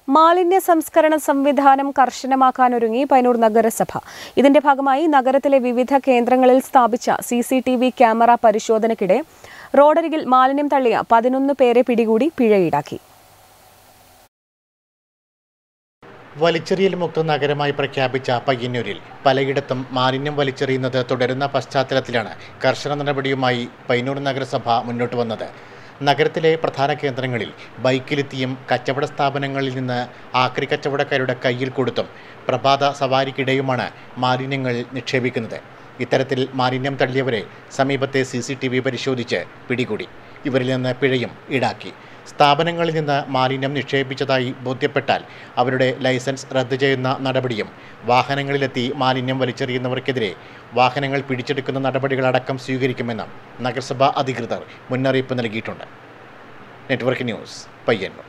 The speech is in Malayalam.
മാലിന്യ സംസ്കരണ സംവിധാനം കർശനമാക്കാനൊരുങ്ങി പൈനൂർ നഗരസഭ ഇതിന്റെ ഭാഗമായി നഗരത്തിലെ വിവിധ കേന്ദ്രങ്ങളിൽ സ്ഥാപിച്ച C C T V camera പരിശോധനയ്ക്കിടെ റോഡരികിൽ മാലിന്യം തള്ളിയ പതിനൊന്ന് പേരെ പിടികൂടി പിഴ ഈടാക്കി വലിച്ചെറിയൽ മുക്ത നഗരമായി പ്രഖ്യാപിച്ച പയ്യന്നൂരിൽ പലയിടത്തും മാലിന്യം വലിച്ചെറിയുന്നത് തുടരുന്ന പശ്ചാത്തലത്തിലാണ് കർശന നടപടിയുമായി പയ്യന്നൂർ നഗരസഭ മുന്നോട്ട് വന്നത് നഗരത്തിലെ പ്രധാന കേന്ദ്രങ്ങളിൽ ബൈക്കിലെത്തിയും കച്ചവട സ്ഥാപനങ്ങളിൽ നിന്ന് ആക്രി കച്ചവടക്കാരുടെ കയ്യിൽ കൊടുത്തും പ്രഭാത സവാരിക്കിടെയുമാണ് മാലിന്യങ്ങൾ നിക്ഷേപിക്കുന്നത് ഇത്തരത്തിൽ മാലിന്യം തള്ളിയവരെ സമീപത്തെ സി സി ടി വി പരിശോധിച്ച് പിടികൂടി ഇവരിൽ നിന്ന് പിഴയും ഈടാക്കി സ്ഥാപനങ്ങളിൽ നിന്ന് മാലിന്യം നിക്ഷേപിച്ചതായി ബോധ്യപ്പെട്ടാൽ അവരുടെ ലൈസൻസ് റദ്ദ് ചെയ്യുന്ന നടപടിയും വാഹനങ്ങളിലെത്തി മാലിന്യം വലിച്ചെറിയുന്നവർക്കെതിരെ വാഹനങ്ങൾ പിടിച്ചെടുക്കുന്ന നടപടികളടക്കം സ്വീകരിക്കുമെന്ന് നഗരസഭാ അധികൃതർ മുന്നറിയിപ്പ് നൽകിയിട്ടുണ്ട് നെറ്റ്വർക്ക് ന്യൂസ് പയ്യന്നൂർ